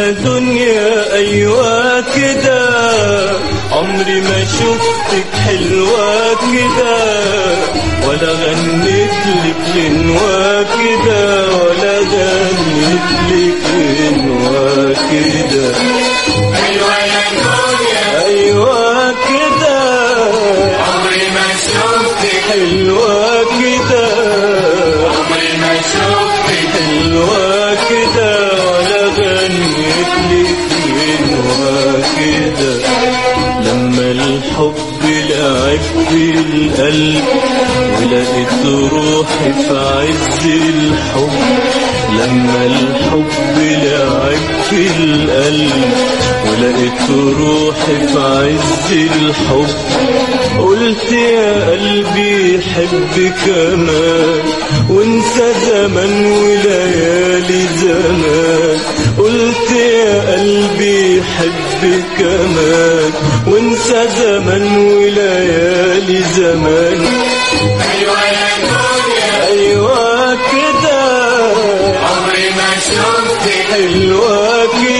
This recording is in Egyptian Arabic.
يا دنيا أيوة كده عمري ما شفتك حلوة كده ولا غنيت لك غنوة كده ولا غنيت لك غنوة كده أيوة يا دنيا أيوة كده عمري ما شفتك حلوة كده عمري ما شفتك حلوة كده ولا غنيت لك غنوة كده لما الحب لعب في القلب ولقيت روحي في عز الحب لما الحب لعب في القلب ولقيت روحي في عز الحب قلت يا قلبي حب كمان وانسى زمن وليالي زمان قلت يا قلبي حب كمان وانسى زمن وليالي زمان أيوة يا دنيا ايوه كده عمري ما شفتك حلوه كده